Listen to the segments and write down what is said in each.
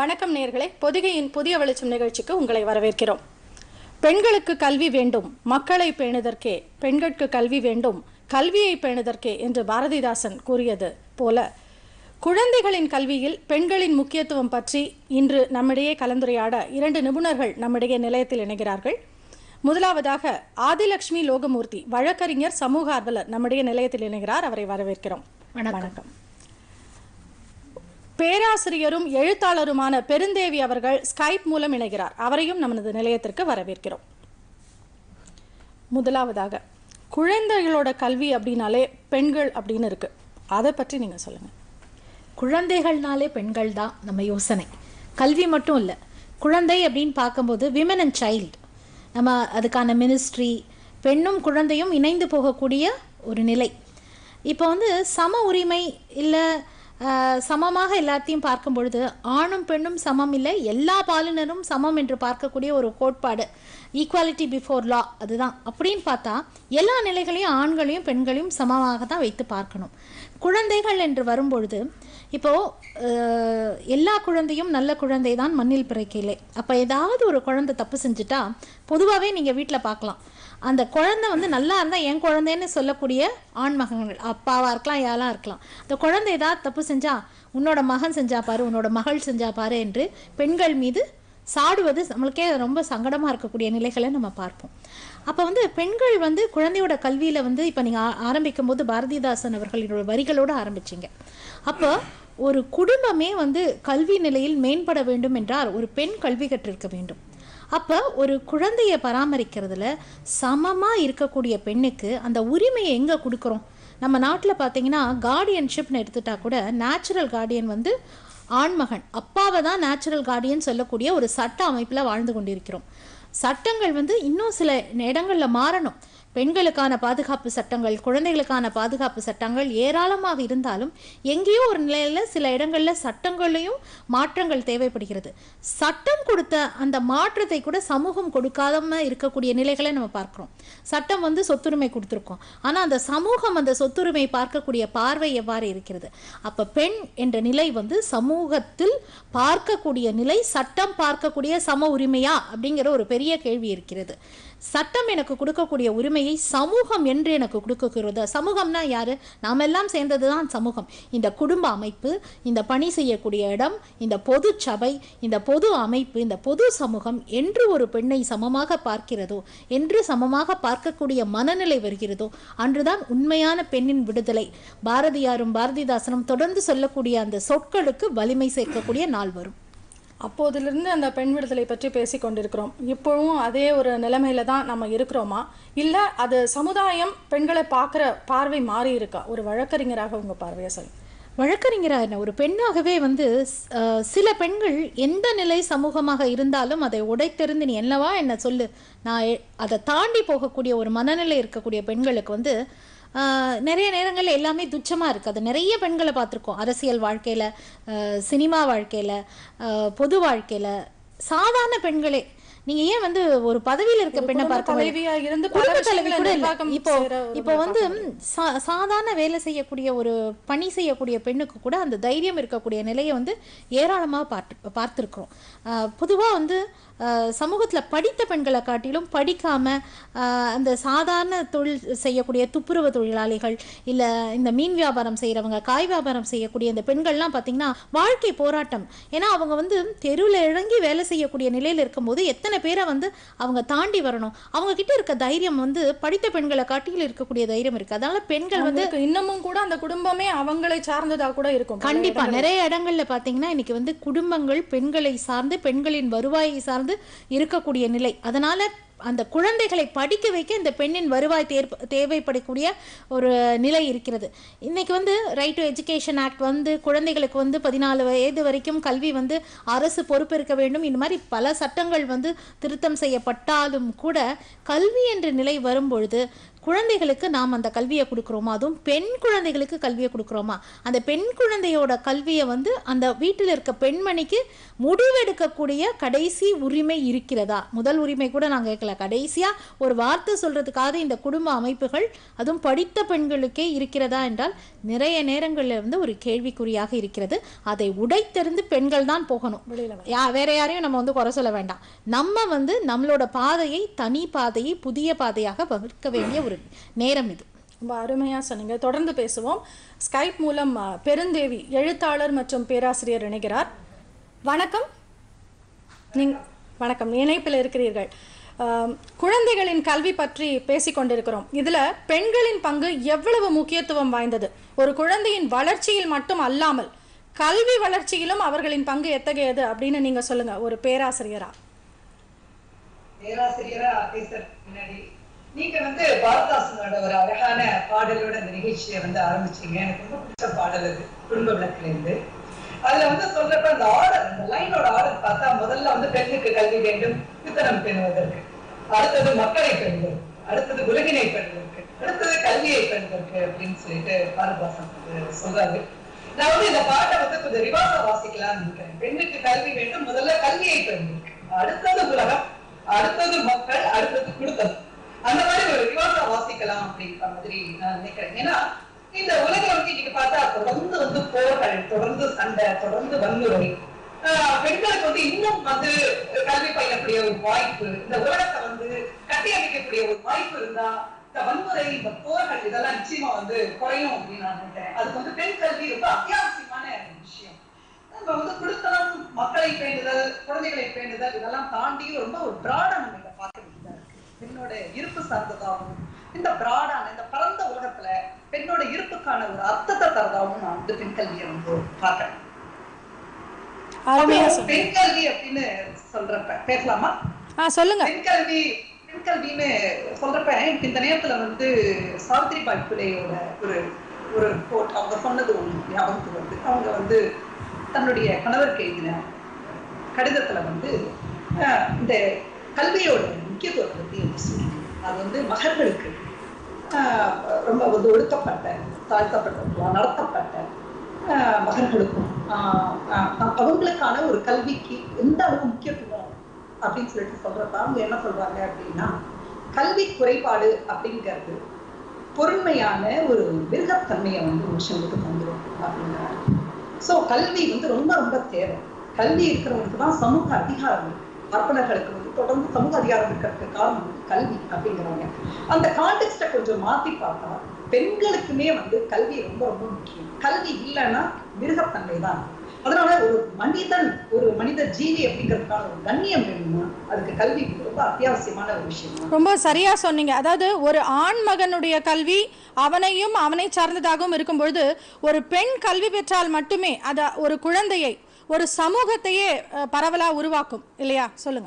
வணக்கம் நேர்களே பொதிகையின் புதிய வெளிச்சம் நிகழ்ச்சிக்கு உங்களை வரவேற்கிறோம் பெண்களுக்கு கல்வி வேண்டும் மக்களை பேணுதற்கே பெண்களுக்கு கல்வி வேண்டும் கல்வியை பேணுதற்கே என்று பாரதிதாசன் கூறியது போல குழந்தைகளின் கல்வியில் பெண்களின் முக்கியத்துவம் பற்றி இன்று நம்மிடையே கலந்துரையாட இரண்டு நிபுணர்கள் நம்மிடையே நிலையத்தில் இணைகிறார்கள் முதலாவதாக ஆதிலட்சுமி லோகமூர்த்தி வழக்கறிஞர் சமூக ஆர்வலர் நம்முடைய நிலையத்தில் இணைகிறார் அவரை வரவேற்கிறோம் வணக்கம் பேராசிரியரும் எழுத்தாளருமான பெருந்தேவி அவர்கள் ஸ்கைப் மூலம் இணைகிறார் அவரையும் நமது நிலையத்திற்கு வரவேற்கிறோம் முதலாவதாக குழந்தைகளோட கல்வி அப்படின்னாலே பெண்கள் அப்படின்னு இருக்கு அதை பற்றி நீங்க சொல்லுங்க குழந்தைகள்னாலே பெண்கள் தான் நம்ம யோசனை கல்வி மட்டும் இல்லை குழந்தை அப்படின்னு பார்க்கும்போது விமன் அண்ட் சைல்டு நம்ம அதுக்கான மினிஸ்ட்ரி பெண்ணும் குழந்தையும் இணைந்து போகக்கூடிய ஒரு நிலை இப்போ வந்து சம உரிமை இல்லை சமமாக எல்லாத்தையும் பார்க்கும் பொழுது ஆணும் பெண்ணும் சமம் இல்லை எல்லா பாலினரும் சமம் என்று பார்க்கக்கூடிய ஒரு கோட்பாடு ஈக்குவாலிட்டி பிஃபோர் லா அதுதான் அப்படின்னு பார்த்தா எல்லா நிலைகளையும் ஆண்களையும் பெண்களையும் சமமாக தான் வைத்து பார்க்கணும் குழந்தைகள் என்று வரும்பொழுது இப்போது எல்லா குழந்தையும் நல்ல குழந்தை தான் மண்ணில் பிறக்கையிலே அப்போ ஏதாவது ஒரு குழந்தை தப்பு செஞ்சுட்டா பொதுவாகவே நீங்கள் வீட்டில் பார்க்கலாம் அந்த குழந்தை வந்து நல்லா இருந்தால் என் குழந்தைன்னு சொல்லக்கூடிய ஆண்மகன்கள் அப்பாவாக இருக்கலாம் யாரெல்லாம் இருக்கலாம் அந்த குழந்தை ஏதாவது தப்பு செஞ்சா உன்னோட மகன் செஞ்சா பாரு உன்னோட மகள் செஞ்சா பாரு என்று பெண்கள் மீது சாடுவது நம்மளுக்கே ரொம்ப சங்கடமாக இருக்கக்கூடிய நிலைகளை நம்ம பார்ப்போம் அப்போ வந்து பெண்கள் வந்து குழந்தையோட கல்வியில் வந்து இப்போ நீங்கள் ஆரம்பிக்கும் போது பாரதிதாசன் அவர்களோட வரிகளோடு ஆரம்பிச்சிங்க அப்போ ஒரு குடும்பமே வந்து கல்வி நிலையில் மேம்பட வேண்டும் என்றால் ஒரு பெண் கல்வி கற்றிருக்க வேண்டும் அப்போ ஒரு குழந்தையை பராமரிக்கிறதுல சமமாக இருக்கக்கூடிய பெண்ணுக்கு அந்த உரிமையை எங்கே கொடுக்குறோம் நம்ம நாட்டில் பார்த்தீங்கன்னா கார்டியன்ஷிப்னு எடுத்துட்டா கூட நேச்சுரல் கார்டியன் வந்து ஆண்மகன் அப்பாவை தான் நேச்சுரல் கார்டியன் சொல்லக்கூடிய ஒரு சட்ட அமைப்பில் வாழ்ந்து கொண்டிருக்கிறோம் சட்டங்கள் வந்து இன்னும் சில இடங்களில் மாறணும் பெண்களுக்கான பாதுகாப்பு சட்டங்கள் குழந்தைகளுக்கான பாதுகாப்பு சட்டங்கள் ஏராளமாக இருந்தாலும் எங்கேயோ ஒரு நிலையில் சில இடங்களில் சட்டங்களையும் மாற்றங்கள் தேவைப்படுகிறது சட்டம் கொடுத்த அந்த மாற்றத்தை கூட சமூகம் கொடுக்காம இருக்கக்கூடிய நிலைகளை நம்ம பார்க்குறோம் சட்டம் வந்து சொத்துரிமை கொடுத்துருக்கோம் ஆனால் அந்த சமூகம் அந்த சொத்துரிமை பார்க்கக்கூடிய பார்வை எவ்வாறு இருக்கிறது அப்போ பெண் என்ற நிலை வந்து சமூகத்தில் பார்க்கக்கூடிய நிலை சட்டம் பார்க்கக்கூடிய சம உரிமையா அப்படிங்கிற ஒரு பெரிய கேள்வி இருக்கிறது சட்டம் எனக்கு கொடுக்கக்கூடிய உரிமையை சமூகம் என்று எனக்கு கொடுக்குகிறது சமூகம்னா யாரு நாம் எல்லாம் சேர்ந்தது தான் சமூகம் இந்த குடும்ப அமைப்பு இந்த பணி செய்யக்கூடிய இடம் இந்த பொது சபை இந்த பொது அமைப்பு இந்த பொது சமூகம் என்று ஒரு பெண்ணை சமமாக பார்க்கிறதோ என்று சமமாக பார்க்கக்கூடிய மனநிலை வருகிறதோ அன்றுதான் உண்மையான பெண்ணின் விடுதலை பாரதியாரும் பாரதிதாசனும் தொடர்ந்து சொல்லக்கூடிய அந்த சொற்களுக்கு வலிமை சேர்க்கக்கூடிய நாள் வரும் அப்போதிலிருந்து அந்த பெண் விடுதலை பற்றி பேசி கொண்டிருக்கிறோம் இப்போவும் அதே ஒரு நிலைமையில தான் நம்ம இருக்கிறோமா இல்லை அது சமுதாயம் பெண்களை பார்க்குற பார்வை மாறி இருக்கா ஒரு வழக்கறிஞராக உங்க பார்வையை சொல்லுங்க வழக்கறிஞராக என்ன ஒரு பெண்ணாகவே வந்து அஹ், சில பெண்கள் எந்த நிலை சமூகமாக இருந்தாலும் அதை உடைத்தெறிந்து நீ என்னவா என்ன சொல்லு நான் எ- அதை தாண்டி போகக்கூடிய ஒரு மனநிலை இருக்கக்கூடிய பெண்களுக்கு வந்து ஆஹ், நிறைய நேரங்களில் எல்லாமே துச்சமாக இருக்குது அது நிறைய பெண்களை பார்த்துருக்கோம் அரசியல் வாழ்க்கையில் சினிமா வாழ்க்கையில் பொது வாழ்க்கையில் சாதாரண பெண்களே நீங்கள் ஏன் வந்து ஒரு பதவியில் இருக்க பெண்ணை குடும்ப பார்க்க தலைவியா இருந்து பல குடும்ப தலைவி விஷயங்களை கூட இல்ல. நிர்வாகம் இப்போ செய்ற ஒரு இப்போ வந்து சா- சாதாரண வேலை செய்யக்கூடிய ஒரு பணி செய்யக்கூடிய பெண்ணுக்கு கூட அந்த தைரியம் இருக்கக்கூடிய நிலையை வந்து ஏராளமாக பார்த்து பார்த்துருக்குறோம் பொதுவாக வந்து சமூகத்தில் படித்த பெண்களை காட்டிலும் படிக்காம ஆஹ், அந்த சாதாரண தொழில் செய்யக்கூடிய துப்புரவு தொழிலாளிகள் இல்லை இந்த மீன் வியாபாரம் செய்கிறவங்க காய் வியாபாரம் செய்யக்கூடிய இந்த பெண்கள்லாம் பார்த்தீங்கன்னா வாழ்க்கை போராட்டம் ஏன்னா அவங்க வந்து தெருவில் இறங்கி வேலை செய்யக்கூடிய நிலையில் இருக்கும்போது எத்தனை பேரை வந்து அவங்க தாண்டி வரணும் அவங்க கிட்ட இருக்க தைரியம் வந்து படித்த பெண்களை காட்டிலும் இருக்கக்கூடிய தைரியம் இருக்கு அதனால பெண்கள் வந்து அவங்களுக்கு இன்னமும் கூட அந்த குடும்பமே அவங்களை சார்ந்ததா கூட இருக்கும் பல கண்டிப்பா நிறைய இடங்கள்ல பாத்தீங்கன்னா இன்னைக்கு வந்து குடும்பங்கள் பெண்களை சார்ந்து பெண்களின் வருவாயை சார்ந்து இருக்கக்கூடிய நிலை அதனால அந்த குழந்தைகளை படிக்க வைக்க இந்த பெண்ணின் வருவாய் தேர்ப் தேவைப்படக்கூடிய ஒரு நிலை இருக்கிறது இன்னைக்கு வந்து ரைட் டு எஜுகேஷன் ஆக்ட் வந்து குழந்தைகளுக்கு வந்து பதினாலு வயது வரைக்கும் கல்வி வந்து அரசு பொறுப்பேற்க வேண்டும் இந்த மாதிரி பல சட்டங்கள் வந்து திருத்தம் செய்யப்பட்டாலும் கூட கல்வி என்ற நிலை வரும்பொழுது குழந்தைகளுக்கு நாம் அந்த கல்வியை கொடுக்குறோமா அதுவும் பெண் குழந்தைகளுக்கு கல்வியை கொடுக்குறோமா அந்த பெண் குழந்தையோட கல்வியை வந்து அந்த வீட்டில் இருக்க பெண்மணிக்கு முடிவெடுக்கக்கூடிய கடைசி உரிமை இருக்கிறதா முதல் உரிமை கூட நான் கேட்கல கடைசியாக ஒரு வார்த்தை சொல்கிறதுக்காக இந்த குடும்ப அமைப்புகள் அதுவும் படித்த பெண்களுக்கே இருக்கிறதா என்றால் நிறைய நேரங்களில் வந்து ஒரு கேள்விக்குறியாக இருக்கிறது அதை உடைத்தெறிந்து பெண்கள் தான் போகணும் வெளியில யா வேற யாரையும் நம்ம வந்து குறை சொல்ல வேண்டாம் நம்ம வந்து நம்மளோட பாதையை தனி பாதையை புதிய பாதையாக வகுக்க வேண்டிய ஒரு நேரம் இது ரொம்ப அருமையாக சொன்னீங்க தொடர்ந்து பேசுவோம் ஸ்கைப் மூலம் அ, பெருந்தேவி எழுத்தாளர் மற்றும் பேராசிரியர் இணைகிறார் வணக்கம் நீங் வணக்கம் இணைப்பில் இருக்கிறீர்கள் ஆம், குழந்தைகளின் கல்வி பற்றி பேசிக் கொண்டிருக்கிறோம் இதுல பெண்களின் பங்கு எவ்வளவு முக்கியத்துவம் வாய்ந்தது ஒரு குழந்தையின் வளர்ச்சியில் மட்டும் அல்லாமல் கல்வி வளர்ச்சியிலும் அவர்களின் பங்கு எத்தகையது அப்படின்னு நீங்க சொல்லுங்க ஒரு பேராசிரியரா பேராசிரியரா பேசுறது முன்னாடி நீங்க வந்து பாரதாசனோட ஒரு அழகான பாடலோட இந்த நிகழ்ச்சியை வந்து ஆரம்பிச்சீங்க எனக்கு ரொம்ப பிடிச்ச பாடல் அது குடும்ப விளக்குல இருந்து அதுல வந்து சொல்றப்ப அந்த ஆர்டர் அந்த லைனோட ஆர்டர் பார்த்தா முதல்ல வந்து பெண்ணுக்கு கல்வி வேண்டும் பித்தனம் பெறுவதற்கு அடுத்தது மக்களை பெறுவது அடுத்தது உலகினை பெறுவதற்கு அடுத்தது கல்வியை பெறுவதற்கு அப்படின்னு சொல்லிட்டு பாரதாசன் வந்து சொல்றாரு நான் வந்து இந்த பாட்டை வந்து கொஞ்சம் ரிவாசா வாசிக்கலாம்னு நினைக்கிறேன் பெண்ணுக்கு கல்வி வேண்டும் முதல்ல கல்வியை பெறுவதற்கு அடுத்தது உலகம் அடுத்தது மக்கள் அடுத்தது குடும்பம் அந்த மாதிரி ஒரு ரிவாசா வாசிக்கலாம் அப்படின்ற மாதிரி நான் நினைக்கிறேன் ஏன்னா இந்த உலகம் வந்து இன்னைக்கு பார்த்தா தொடர்ந்து வந்து போர்கள் தொடர்ந்து சண்டை தொடர்ந்து வன்முறை ஆஹ் பெண்களுக்கு வந்து இன்னும் வந்து கல்வி பயிலக்கூடிய ஒரு வாய்ப்பு இந்த உலகத்தை வந்து கட்டியமைக்கக்கூடிய ஒரு வாய்ப்பு இருந்தா இந்த வன்முறை இந்த போர்கள் இதெல்லாம் நிச்சயமா வந்து குறையும் அப்படின்னு நான் நினைக்கிறேன் அதுக்கு வந்து பெண் கல்வி ரொம்ப அத்தியாவசியமான ஒரு விஷயம் நம்ம வந்து குடுத்தனம் மக்களை பேணுதல் குழந்தைகளை பேணுதல் இதெல்லாம் தாண்டி ரொம்ப ஒரு பிராடா நம்ம இதை பார்க்க வேண்டியதா இருக்கு பெண்ணோட இருப்பு சார்ந்ததாகவும் இந்த பிராடான இந்த பரந்த உலகத்துல பெண்ணோட இருப்புக்கான ஒரு அர்த்தத்தை தரதாகவும் நான் வந்து பெண் கல்வியை வந்து பார்க்கிறேன் அருமையா அப்புறம் சொன்னீங்க பெண் கல்வி அப்படின்னு சொல்றப்ப பேசலாமா ஆ சொல்லுங்க பெண் கல்வி பெண் கல்வின்னு சொல்றப்ப எனக்கு இந்த நேரத்துல வந்து சாவித்ரிபாய் புலேயோட ஒரு ஒரு கோட் அவங்க சொன்னது ஒண்ணு ஞாபகத்துக்கு வருது அவங்க வந்து தன்னுடைய கணவருக்கு எழுதின கடிதத்துல வந்து ஆஹ், இந்த கல்வியோட முக்கியத்துவத்தை பத்தி வந்து சொல்லுங்க அது வந்து மகர்களுக்கு ஆஹ், ரொம்ப வந்து ஒடுக்கப்பட்ட தாழ்த்தப்பட்ட நடத்தப்பட்ட ஆஹ், மகர்களுக்கும் ஆஹ், ஆஹ், அவங்களுக்கான ஒரு கல்விக்கு எந்த அளவு முக்கியத்துவம் அப்படின்னு சொல்லிட்டு சொல்றப்ப அவங்க என்ன சொல்றாங்க அப்படின்னா கல்வி குறைபாடு அப்படிங்கிறது பொறுமையான ஒரு மிருகத்தன்மையை வந்து மனுஷங்களுக்கு தந்துடும் அப்படிங்கிறாங்க சோ கல்வி வந்து ரொம்ப ரொம்ப தேவை கல்வி இருக்கிறவங்களுக்கு தான் சமூக அதிகாரம் இருக்கு. பார்ப்பனர்களுக்கு வந்து தொடர்ந்து சமூக அதிகாரம் இருக்கிறதுக்கு காரணம் வந்து கல்வி அப்படிங்கிறாங்க அந்த கான்டெக்ட்டை கொஞ்சம் மாத்தி பார்த்தா பெண்களுக்குமே வந்து கல்வி ரொம்ப ரொம்ப முக்கியம் கல்வி இல்லைன்னா மிருகத்தன்மை தான் அதனால ஒரு மனிதன் ஒரு மனித ஜீவி அப்படிங்கிறதுக்கான ஒரு கண்ணியம் வேணும்னா அதுக்கு கல்வி ரொம்ப அத்தியாவசியமான ஒரு விஷயம் தான் ரொம்ப சரியா சொன்னீங்க அதாவது ஒரு ஆண் மகனுடைய கல்வி அவனையும் அவனை சார்ந்ததாகவும் இருக்கும் பொழுது ஒரு பெண் கல்வி பெற்றால் மட்டுமே அத ஒரு குழந்தையை ஒரு சமூகத்தையே அஹ், பரவலா உருவாக்கும் இல்லையா சொல்லுங்க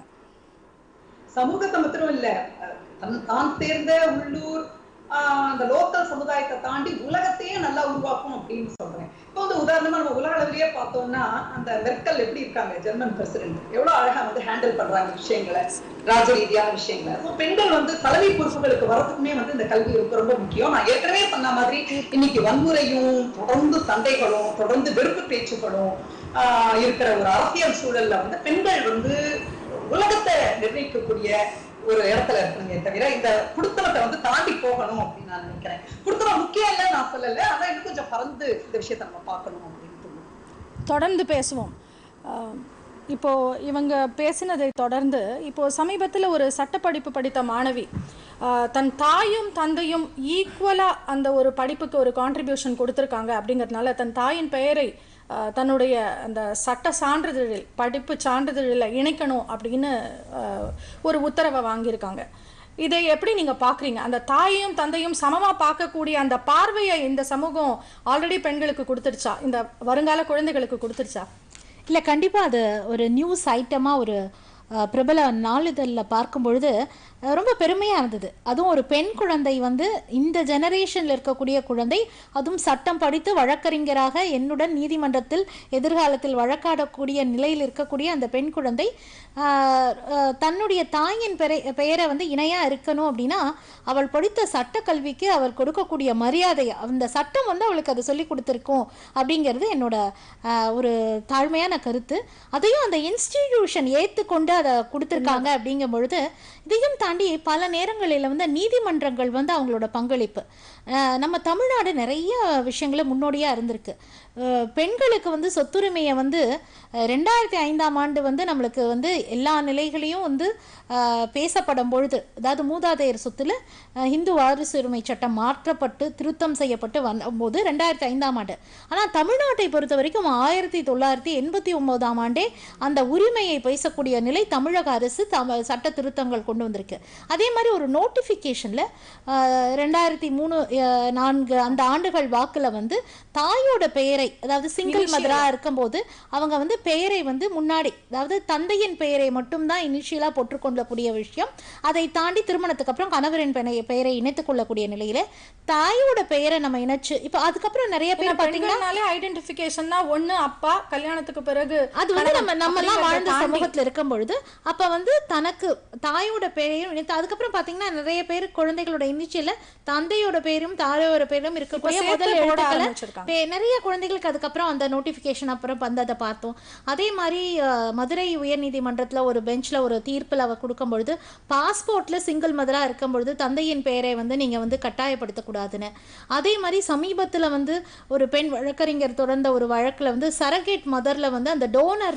சமூகத்தை மாத்திரம் இல்ல அஹ் தன் தான் சேர்ந்த உள்ளூர் ஆஹ் அந்த லோக்கல் சமுதாயத்தை தாண்டி உலகத்தையே நல்லா உருவாக்கும் அப்படின்னு சொல்றேன் இப்போ வந்து உதாரணமா நம்ம உலக அளவிலேயே பார்த்தோம்னா அந்த மெர்க்கல் எப்படி இருக்காங்க ஜெர்மன் பிரசிடென்ட் எவ்வளவு அழகா வந்து ஹேண்டில் பண்றாங்க விஷயங்களை ராஜ ரீதியான விஷயங்களை So, பெண்கள் வந்து தலைமை பொறுப்புகளுக்கு வரதுக்குமே வந்து இந்த கல்வி ரொம்ப ரொம்ப முக்கியம் நான் ஏற்கனவே சொன்ன மாதிரி இன்னைக்கு வன்முறையும் தொடர்ந்து சண்டைகளும் தொடர்ந்து வெறுப்பு பேச்சுகளும் ஆஹ் இருக்கிற ஒரு அரசியல் சூழல்ல வந்து பெண்கள் வந்து உலகத்தை நிர்ணயிக்கக்கூடிய ஒரு இடத்துல இருக்கணுமே தவிர இந்த குடுத்தனத்தை வந்து தாண்டி போகணும் அப்படின்னு நான் நினைக்கிறேன் குடுத்தனம் முக்கியம் இல்லை நான் சொல்லல ஆனா இன்னும் கொஞ்சம் பறந்து இந்த விஷயத்தை நம்ம பார்க்கணும் அப்படின்னு தோணுது தொடர்ந்து பேசுவோம் ஆம், இப்போ இவங்க பேசினதை தொடர்ந்து இப்போ சமீபத்தில் ஒரு சட்டப்படிப்பு படித்த மாணவி ஆ, தன் தாயும் தந்தையும் ஈக்குவலாக அந்த ஒரு படிப்புக்கு ஒரு கான்ட்ரிபியூஷன் கொடுத்துருக்காங்க அப்படிங்கிறதுனால தன் தாயின் பெயரை ஆ, தன்னுடைய அந்த சட்ட சான்றிதழில் படிப்பு சான்றிதழில் இணைக்கணும் அப்படின்னு ஆ, ஒரு உத்தரவை வாங்கியிருக்காங்க இதை எப்படி நீங்க பாக்குறீங்க அந்த தாயையும் தந்தையும் சமமா பார்க்கக்கூடிய அந்த பார்வையை இந்த சமூகம் ஆல்ரெடி பெண்களுக்கு கொடுத்துருச்சா இந்த வருங்கால குழந்தைகளுக்கு கொடுத்துருச்சா இல்லை கண்டிப்பாக அது ஒரு நியூஸ் ஐட்டமாக ஒரு அஹ், பிரபல நாளிதழில் பார்க்கும் பொழுது அஹ் ரொம்ப பெருமையாக இருந்தது அதுவும் ஒரு பெண் குழந்தை வந்து இந்த ஜெனரேஷனில் இருக்கக்கூடிய குழந்தை அதுவும் சட்டம் படித்து வழக்கறிஞராக என்னுடன் நீதிமன்றத்தில் எதிர்காலத்தில் வழக்காடக்கூடிய நிலையில் இருக்கக்கூடிய அந்த பெண் குழந்தை ஆஹ், ஆஹ், தன்னுடைய தாயின் பெரை பெயரை வந்து இணையாக இருக்கணும் அப்படின்னா அவள் படித்த சட்ட கல்விக்கு அவள் கொடுக்கக்கூடிய மரியாதை அந்த சட்டம் வந்து அவளுக்கு அதை சொல்லி கொடுத்துருக்கோம் அப்படிங்கிறது என்னோட ஆஹ், ஒரு தாழ்மையான கருத்து அதையும் அந்த இன்ஸ்டிடியூஷன் ஏற்றுக்கொண்டு அதை கொடுத்துருக்காங்க அப்படிங்கும் பொழுது இதையும் தாண்டி பல நேரங்களில் வந்து நீதிமன்றங்கள் வந்து அவங்களோட பங்களிப்பு அஹ் நம்ம தமிழ்நாடு நிறைய விஷயங்கள முன்னோடியாக இருந்திருக்கு அஹ் பெண்களுக்கு வந்து சொத்துரிமையை வந்து அஹ் ரெண்டாயிரத்தி ஐந்தாம் ஆண்டு வந்து நம்மளுக்கு வந்து எல்லா நிலைகளையும் வந்து அஹ் பேசப்படும் பொழுது அதாவது மூதாதையர் சொத்துல அஹ் இந்து வாரிசுரிமை சட்டம் மாற்றப்பட்டு திருத்தம் செய்யப்பட்டு வந்தபோது ரெண்டாயிரத்தி ஐந்தாம் ஆண்டு ஆனால் தமிழ்நாட்டை பொறுத்த வரைக்கும் ஆயிரத்தி தொள்ளாயிரத்தி எண்பத்தி ஒன்பதாம் ஆண்டே அந்த உரிமையை பேசக்கூடிய நிலை தமிழக அரசு தம சட்ட திருத்தங்கள் கொண்டு வந்திருக்கு அதே மாதிரி ஒரு நோட்டிஃபிகேஷனில் ரெண்டாயிரத்தி மூணு அஹ், நான்கு அந்த ஆண்டுகள் வாக்கில் வந்து தாயோட பெயரை அதாவது சிங்கிள் மதராக இருக்கும்போது அவங்க வந்து பெயரை வந்து முன்னாடி அதாவது தந்தையின் பெயரை மட்டும்தான் இனிஷியலாக போட்டுக்கொள்ளக்கூடிய விஷயம் அதை தாண்டி திருமணத்துக்கு அப்புறம் கணவரின் பெயரை பெயரை இணைத்துக் கொள்ளக்கூடிய நிலையில தாயோட பெயரை நம்ம இணைச்சு இப்போ அதுக்கப்புறம் நிறைய பேர் பார்த்தீங்கன்னா பெண்கள்னாலே ஐடென்டிஃபிகேஷன்னா ஒண்ணு அப்பா கல்யாணத்துக்கு பிறகு அது வந்து நம்ம நம்ம எல்லாம் வாழ்ந்த அப்படிங்கறத தாண்டி- சமூகத்துல இருக்கும் பொழுது அப்ப வந்து தனக்கு தாயோட பெயரையும் இணைத்து அதுக்கப்புறம் பாத்தீங்கன்னா நிறைய பேர் குழந்தைகளோட இனிஷியல்ல தந்தையோட பேரும் தாயோட பேரும் இருக்கக்கூடிய சேர்த்து முதல் போட எழுத்துக்களை ஆரம்பிச்சிருக்காங்க. பே- நிறைய குழந்தைகளுக்கு அதுக்கப்புறம் அந்த நோட்டிஃபிகேஷன் அப்புறம் வந்ததை பார்த்தோம் அதே மாதிரி அஹ், மதுரை உயர்நீதிமன்றத்துல ஒரு பெஞ்ச்ல ஒரு தீர்ப்பில் அவ கொடுக்கும் பொழுது பாஸ்போர்ட்ல சிங்கிள் மதரா இருக்கும் பொழுது தந்தையின் பெயரை வந்து நீங்க வந்து கட்டாயப்படுத்தக்கூடாதுன்னு அதே மாதிரி சமீபத்துல வந்து ஒரு பெண் வழக்கறிஞர் தொடர்ந்த ஒரு வழக்குல வந்து சரகேட் மதர்ல வந்து அந்த டோனர்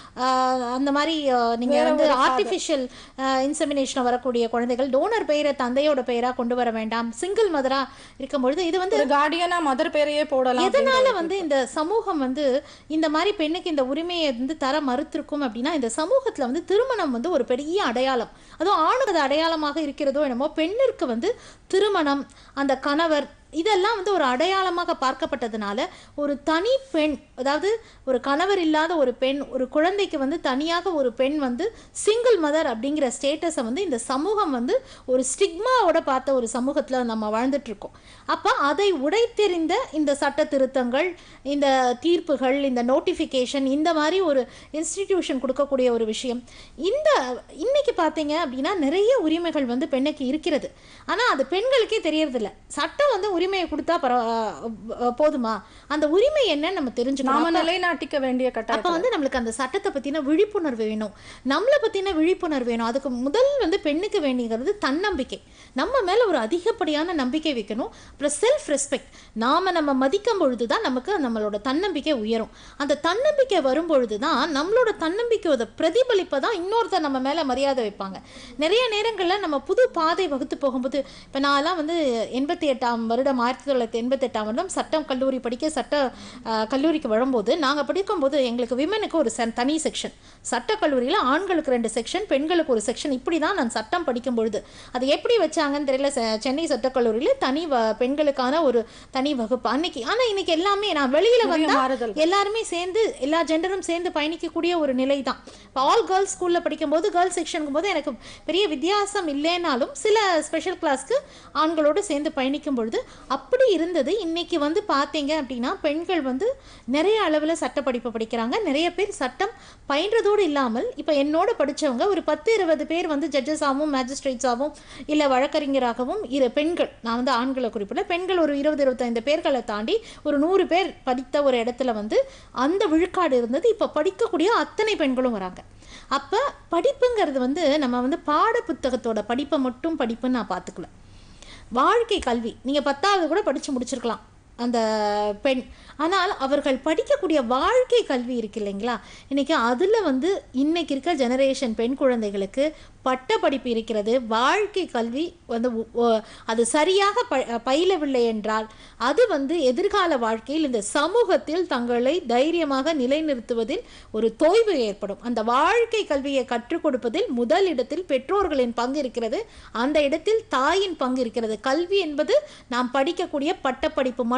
அந்த மாதிரி அஹ், நீங்க வந்து ஆர்டிஃபிஷியல் இன்செமினேஷன் வரக்கூடிய குழந்தைகள் டோனர் பெயரை தந்தையோட பெயரா கொண்டு வர வேண்டாம் சிங்கிள் மதரா இருக்கும் பொழுது இது வந்து ஒரு கார்டியனா மதர் பேரையே போடலாம் எதனால வந்து இந்த சமூகம் வந்து இந்த மாதிரி பெண்ணுக்கு இந்த உரிமையை வந்து தர மறுத்திருக்கும் அப்படின்னா இந்த சமூகத்துல வந்து திருமணம் வந்து ஒரு பெரிய அடையாளம் அதுவும் ஆணுக்கு அது அடையாளமாக இருக்கிறதோ என்னமோ பெண்ணிற்கு வந்து திருமணம் அந்த கணவர் இதெல்லாம் வந்து ஒரு அடையாளமாக பார்க்கப்பட்டதுனால ஒரு தனி பெண் அதாவது ஒரு கணவர் இல்லாத ஒரு பெண் ஒரு குழந்தைக்கு வந்து தனியாக ஒரு பெண் வந்து சிங்கிள் மதர் அப்படிங்கிற ஸ்டேட்டஸை வந்து இந்த சமூகம் வந்து ஒரு ஸ்டிக்மாவோட பார்த்த ஒரு சமூகத்தில் நம்ம வாழ்ந்துட்டு இருக்கோம் அப்போ அதை உடைத்தெறிந்த இந்த சட்ட திருத்தங்கள் இந்த தீர்ப்புகள் இந்த நோட்டிஃபிகேஷன் இந்த மாதிரி ஒரு இன்ஸ்டிடியூஷன் கொடுக்கக்கூடிய ஒரு விஷயம் இந்த இன்னைக்கு பார்த்தீங்க அப்படின்னா நிறைய உரிமைகள் வந்து பெண்ணுக்கு இருக்கிறது ஆனால் அது பெண்களுக்கே தெரியறதில்ல சட்டம் வந்து உரிமையை கொடுத்தா பரவ அஹ் போதுமா அந்த உரிமை என்னன்னு நம்ம தெரிஞ்சுக்கணும் நாம நிலைநாட்டிக்க வேண்டிய கட்டாயம் அப்போ வந்து நம்மளுக்கு அந்த சட்டத்தை பற்றின விழிப்புணர்வு வேணும் நம்மளை பற்றின விழிப்புணர்வு வேணும் அதுக்கு முதல் வந்து பெண்ணுக்கு வேண்டிங்கிறது தன்னம்பிக்கை நம்ம மேலே ஒரு அதிகப்படியான நம்பிக்கை வைக்கணும் அப்புறம் செல்ஃப் ரெஸ்பெக்ட் நாம் நம்ம மதிக்கும் பொழுது தான் நமக்கு நம்மளோட தன்னம்பிக்கை உயரும் அந்த தன்னம்பிக்கை வரும் பொழுது தான் நம்மளோட தன்னம்பிக்கையோட பிரதிபலிப்பை தான் இன்னொருத்தர் நம்ம மேலே மரியாதை வைப்பாங்க நிறைய நேரங்களில் நம்ம புது பாதை வகுத்து போகும்போது இப்போ நான்லாம் வந்து எண்பத்தி எட்டாம் வருடம் ஆயிரத்தி தொள்ளாயிரத்தி எண்பத்தி எட்டாம் வருடம் சட்டம் கல்லூரி படிக்க சட்ட அஹ், கல்லூரிக்கு வரும்போது நாங்கள் படிக்கும்போது எங்களுக்கு விமனுக்கு ஒரு செ- தனி செக்ஷன் சட்ட கல்லூரியில் ஆண்களுக்கு ரெண்டு செக்ஷன் பெண்களுக்கு ஒரு செக்ஷன் இப்படி தான் நான் சட்டம் படிக்கும் பொழுது அது எப்படி வச்சாங்கன்னு தெரியல செ- சென்னை சட்டக்கல்லூரியில் தனி வ பெண்களுக்கான ஒரு தனி வகுப்பு அன்னைக்கு ஆனால் இன்னைக்கு எல்லாமே நான் வெளியில் நிறைய வந்தா மாறுதல் எல்லாருமே சேர்ந்து எல்லா ஜெண்டரும் சேர்ந்து பயணிக்கக்கூடிய ஒரு நிலை தான் இப்போ ஆல் கேர்ள்ஸ் ஸ்கூலில் படிக்கும்போது கேர்ள்ஸ் செக்ஷனுக்கும் போது எனக்கு பெரிய வித்தியாசம் இல்லைனாலும் சில ஸ்பெஷல் கிளாஸ்க்கு ஆண்களோடு சேர்ந்து பயணிக்கும் பொழுது அப்படி இருந்தது இன்னைக்கு வந்து பார்த்தீங்க அப்படின்னா பெண்கள் வந்து நிறைய அளவில் சட்ட படிப்பு படிக்கிறாங்க நிறைய பேர் சட்டம் பயின்றதோடு இல்லாமல் இப்போ என்னோட படிச்சவங்க ஒரு பத்து இருபது பேர் வந்து ஜட்ஜஸாகவும் மேஜிஸ்ட்ரேட்ஸாகவும் இல்லை வழக்கறிஞராகவும் இரு பெண்கள் நான் வந்து ஆண்களை குறிப்பிடல பெண்கள் ஒரு இருபது இருபத்தைந்து பேர்களை தாண்டி ஒரு நூறு பேர் படித்த ஒரு இடத்துல வந்து அந்த விழுக்காடு இருந்தது இப்போ படிக்கக்கூடிய அத்தனை பெண்களும் வராங்க அப்போ படிப்புங்கிறது வந்து நம்ம வந்து பாட புத்தகத்தோட படிப்பை மட்டும் படிப்புன்னு நான் பார்த்துக்கல வாழ்க்கை கல்வி நீங்கள் பத்தாவது கூட படித்து முடிச்சிருக்கலாம் அந்த பெண் ஆனால் அவர்கள் படிக்கக்கூடிய வாழ்க்கை கல்வி இருக்கு இல்லைங்களா இன்னைக்கு அதில் வந்து இன்னைக்கு இருக்க ஜெனரேஷன் பெண் குழந்தைகளுக்கு பட்ட படிப்பு இருக்கிறது வாழ்க்கை கல்வி வந்து உ- ஒ- அது சரியாக ப பயிலவில்லை என்றால் அது வந்து எதிர்கால வாழ்க்கையில் இந்த சமூகத்தில் தங்களை தைரியமாக நிலைநிறுத்துவதில் ஒரு தொய்வு ஏற்படும் அந்த வாழ்க்கை கல்வியை கற்றுக் கொடுப்பதில் முதல் இடத்தில் பெற்றோர்களின் பங்கு இருக்கிறது அந்த இடத்தில் தாயின் பங்கு இருக்கிறது கல்வி என்பது நாம் படிக்கக்கூடிய பட்டப்படிப்பு மட்டும்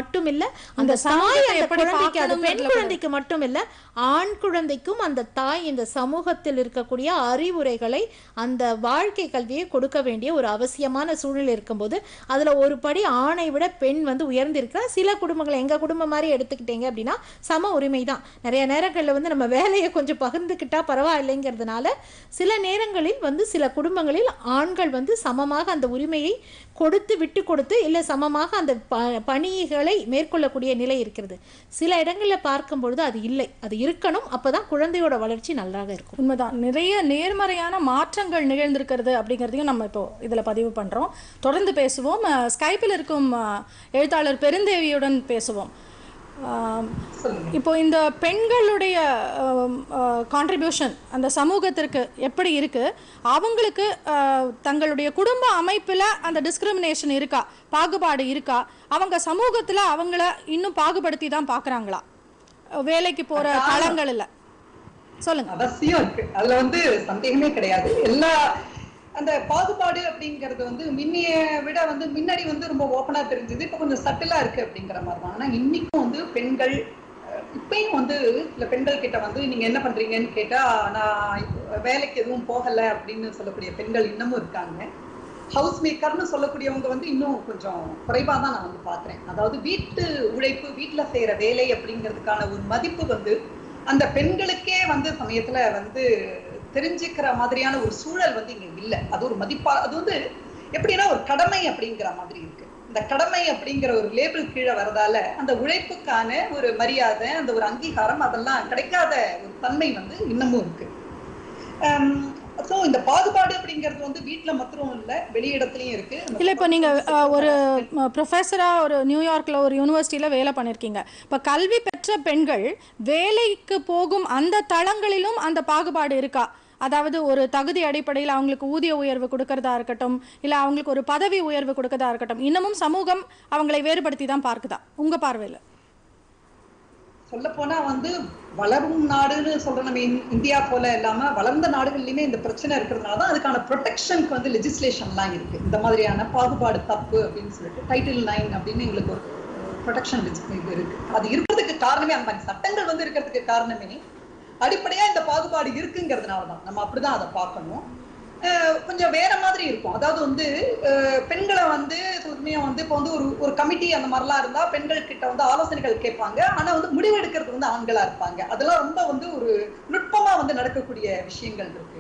மட்டும் இல்ல அந்த இந்த சமூகத்தை தாய் அந்த எப்படி குழந்தைக்கு அது பெண் பார்க்கணுங்கிறதுல குழந்தைக்கு மட்டும் இல்ல ஆண் குழந்தைக்கும் அந்த தாய் இந்த சமூகத்தில் இருக்கக்கூடிய அறிவுரைகளை அந்த வாழ்க்கை கல்வியை கொடுக்க வேண்டிய ஒரு அவசியமான சூழ்நிலை இருக்கும்போது அதுல ஒரு படி ஆணை விட பெண் வந்து உயர்ந்திருக்கிறா சில குடும்பங்கள் எங்க குடும்பம் மாதிரி எடுத்துக்கிட்டீங்க அப்படின்னா சம உரிமை தான் நிறைய நேரங்கள்ல வந்து நம்ம வேலையை கொஞ்சம் பகிர்ந்துக்கிட்டா பரவாயில்லைங்கிறதுனால சில நேரங்களில் வந்து சில குடும்பங்களில் ஆண்கள் வந்து சமமாக அந்த உரிமையை கொடுத்து விட்டு கொடுத்து இல்லை சமமாக அந்த ப பணிகளை மேற்கொள்ளக்கூடிய நிலை இருக்கிறது சில இடங்களில் பார்க்கும் பொழுது அது இல்லை அது இருக்கணும் அப்பதான் குழந்தையோட வளர்ச்சி நல்லாக இருக்கும் உண்மைதான் நிறைய நேர்மறையான மாற்றங்கள் நிகழ்ந்திருக்கிறது அப்படிங்கிறதையும் நம்ம இப்போ இதில் பதிவு பண்ணுறோம் தொடர்ந்து பேசுவோம் அஹ், ஸ்கைப்பில் இருக்கும் அஹ், எழுத்தாளர் பெருந்தேவியுடன் பேசுவோம் ஆம், சொல்லுங்க இப்போ இந்த பெண்களுடைய கான்ட்ரிபியூஷன் அந்த சமூகத்திற்கு எப்படி இருக்கு அவங்களுக்கு அஹ், தங்களுடைய குடும்ப அமைப்பில் அந்த டிஸ்கிரிமினேஷன் இருக்கா பாகுபாடு இருக்கா அவங்க சமூகத்தில் அவங்கள இன்னும் பாகுபடுத்தி தான் பார்க்குறாங்களா வேலைக்கு போகிற தளங்களில் சொல்லுங்க அவசியம் இருக்கு அதுல வந்து சந்தேகமே கிடையாது எல்லா அந்த பாகுபாடு அப்படிங்கிறது வந்து முன்னைய விட வந்து முன்னாடி வந்து ரொம்ப ஓப்பனா தெரிஞ்சது இப்ப கொஞ்சம் சட்டிலா இருக்கு அப்படிங்கிற மாதிரி தான் ஆனா இன்னைக்கும் வந்து பெண்கள் அஹ், இப்பயும் வந்து சில பெண்கள் கிட்ட வந்து நீங்க என்ன பண்றீங்கன்னு கேட்டா நான் இப்ப வேலைக்கு எதுவும் போகல அப்படின்னு சொல்லக்கூடிய பெண்கள் இன்னமும் இருக்காங்க ஹவுஸ் மேக்கர்னு சொல்லக்கூடியவங்க வந்து இன்னும் கொஞ்சம் குறைவா தான் நான் வந்து பாக்குறேன் அதாவது வீட்டு உழைப்பு வீட்டுல செய்யற வேலை அப்படிங்கிறதுக்கான ஒரு மதிப்பு வந்து அந்த பெண்களுக்கே வந்து சமயத்துல வந்து தெரிஞ்சுக்கிற மாதிரியான ஒரு சூழல் வந்து இங்க இல்ல அது ஒரு மதிப்பா அது வந்து எப்படின்னா ஒரு கடமை அப்படிங்கிற மாதிரி இருக்கு இந்த கடமை அப்படிங்கிற ஒரு லேபிள் கீழே வரதால அந்த உழைப்புக்கான ஒரு மரியாதை அந்த ஒரு அங்கீகாரம் அதெல்லாம் கிடைக்காத ஒரு தன்மை வந்து இன்னமும் இருக்கு ஸோ இந்த பாகுபாடு அப்படிங்கிறது வந்து வீட்ல மாத்திரம் இல்ல வெளியிடத்துலயும் இருக்கு அந்த இல்லை இப்போ நீங்கள் ஒரு ப்ரொஃபஸராக ஒரு நியூயார்க்கில் ஒரு யூனிவர்சிட்டியில் வேலை பண்ணியிருக்கீங்க இப்போ கல்வி பெற்ற பெண்கள் வேலைக்கு போகும் அந்த தளங்களிலும் அந்த பாகுபாடு இருக்கா அதாவது ஒரு தகுதி அடிப்படையில் அவங்களுக்கு ஊதிய உயர்வு கொடுக்கறதா இருக்கட்டும் இல்லை அவங்களுக்கு ஒரு பதவி உயர்வு கொடுக்கறதா இருக்கட்டும் இன்னமும் சமூகம் அவங்களை வேறுபடுத்தி தான் பார்க்குதா உங்கள் பார்வையில் சொல்ல போனா வந்து வளரும் நாடுன்னு சொல்ற நம்ம இந்- இந்தியா போல இல்லாம வளர்ந்த நாடுகள்லயுமே இந்த பிரச்சனை இருக்கிறதுனால தான் அதுக்கான ப்ரொடெக்ஷனுக்கு வந்து லெஜிஸ்லேஷன்லாம் இருக்கு இந்த மாதிரியான பாகுபாடு தப்பு அப்படின்னு சொல்லிட்டு டைட்டில் நைன் அப்படின்னு எங்களுக்கு ஒரு ப்ரொடெக்ஷன் இது இருக்கு அது இருக்கிறதுக்கு காரணமே அந்த மாதிரி சட்டங்கள் வந்து இருக்கிறதுக்கு காரணமே அடிப்படையா இந்த பாகுபாடு இருக்குங்கிறதுனால தான் நம்ம அப்படிதான் அதை பார்க்கணும் அஹ் கொஞ்சம் வேற மாதிரி இருக்கும் அதாவது வந்து அஹ் பெண்களை வந்து உண்மையா வந்து இப்போ வந்து ஒரு ஒரு கமிட்டி அந்த மாதிரிலாம் இருந்தா பெண்கள் கிட்ட வந்து ஆலோசனைகள் கேட்பாங்க ஆனா வந்து முடிவு எடுக்கிறது வந்து ஆண்களா இருப்பாங்க அதெல்லாம் ரொம்ப வந்து ஒரு நுட்பமா வந்து நடக்கக்கூடிய விஷயங்கள் இருக்கு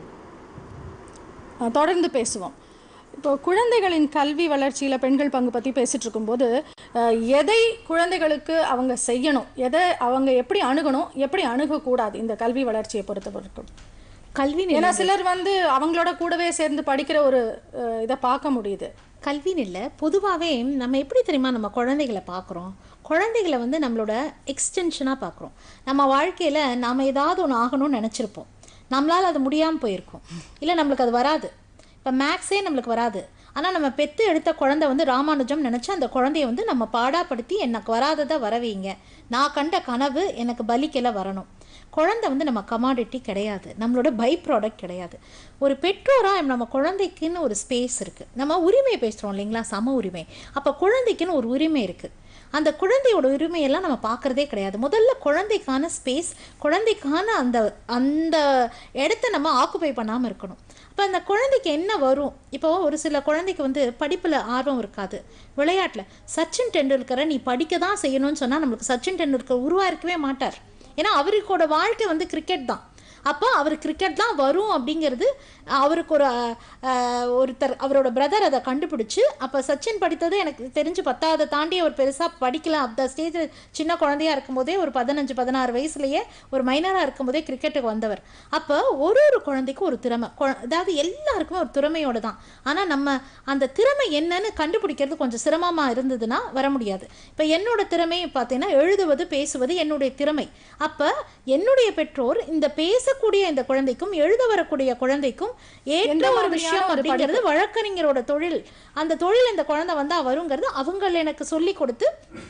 அஹ் தொடர்ந்து பேசுவோம் இப்போ குழந்தைகளின் கல்வி வளர்ச்சியில் பெண்கள் பங்கு பற்றி பேசிட்டு இருக்கும்போது அஹ், எதை குழந்தைகளுக்கு அவங்க செய்யணும் எதை அவங்க எப்படி அணுகணும் எப்படி அணுகக்கூடாது இந்த கல்வி வளர்ச்சியை பொறுத்த வரைக்கும் கல்வி ஏன்னா சிலர் வந்து அவங்களோட கூடவே சேர்ந்து படிக்கிற ஒரு அஹ், இதை பார்க்க முடியுது கல்வின்னு இல்லை பொதுவாகவே நம்ம எப்படி தெரியுமா நம்ம குழந்தைகளை பார்க்குறோம் குழந்தைகளை வந்து நம்மளோட எக்ஸ்டென்ஷனாக பார்க்குறோம் நம்ம வாழ்க்கையில் நாம் ஏதாவது ஒன்று ஆகணும்னு நினச்சிருப்போம் நம்மளால் அது முடியாமல் போயிருக்கும் இல்லை நம்மளுக்கு அது வராது இப்போ மேக்ஸே நம்மளுக்கு வராது ஆனால் நம்ம பெற்று எடுத்த குழந்தை வந்து ராமானுஜம் நினச்சி அந்த குழந்தைய வந்து நம்ம பாடாப்படுத்தி எனக்கு வராததை வர வைங்க நான் கண்ட கனவு எனக்கு பலிக்கல வரணும் குழந்தை வந்து நம்ம கமாடிட்டி கிடையாது நம்மளோட பை ப்ராடக்ட் கிடையாது ஒரு பெற்றோராக நம்ம குழந்தைக்குன்னு ஒரு ஸ்பேஸ் இருக்குது நம்ம உரிமை பேசுகிறோம் இல்லைங்களா சம உரிமை அப்போ குழந்தைக்குன்னு ஒரு உரிமை இருக்குது அந்த குழந்தையோட உரிமையெல்லாம் நம்ம பார்க்குறதே கிடையாது முதல்ல குழந்தைக்கான ஸ்பேஸ் குழந்தைக்கான அந்த அந்த இடத்த நம்ம ஆக்குபை பண்ணாமல் இருக்கணும் அப்போ அந்த குழந்தைக்கு என்ன வரும் இப்போ ஒரு சில குழந்தைக்கு வந்து படிப்பில் ஆர்வம் இருக்காது விளையாட்டில் சச்சின் டெண்டுல்கரை நீ படிக்க தான் செய்யணும்னு சொன்னால் நம்மளுக்கு சச்சின் டெண்டுல்கர் உருவாயிருக்கவே மாட்டார் ஏன்னா அவருக்கோட வாழ்க்கை வந்து கிரிக்கெட் தான் அப்போ அவர் கிரிக்கெட் தான் வரும் அப்படிங்கிறது அவருக்கு ஒரு அஹ், ஒருத்தர் அவரோட பிரதர் அதை கண்டுபிடிச்சு அப்போ சச்சின் படித்தது எனக்கு தெரிஞ்சு பத்தாவது தாண்டி அவர் பெருசாக படிக்கலாம் அந்த ஸ்டேஜில் சின்ன குழந்தையா இருக்கும்போதே ஒரு பதினஞ்சு பதினாறு வயசுலயே ஒரு மைனராக இருக்கும்போதே கிரிக்கெட்டுக்கு வந்தவர் அப்போ ஒரு ஒரு குழந்தைக்கும் ஒரு திறமை கொ- அதாவது எல்லாருக்குமே ஒரு திறமையோட தான் ஆனால் நம்ம அந்த திறமை என்னன்னு கண்டுபிடிக்கிறது கொஞ்சம் சிரமமாக இருந்ததுன்னா வர முடியாது இப்போ என்னோட திறமையை பார்த்தீங்கன்னா எழுதுவது பேசுவது என்னுடைய திறமை அப்போ என்னுடைய பெற்றோர் இந்த பேசக்கூடிய இந்த குழந்தைக்கும் எழுத வரக்கூடிய குழந்தைக்கும் ஏற்ற எந்த ஒரு மாதிரியான விஷயம் ஒரு அப்படிங்கிறது வழக்கறிஞரோட தொழில் அந்த தொழில் இந்த குழந்தை வந்தா வருங்கிறது அவங்க எனக்கு சொல்லி கொடுத்து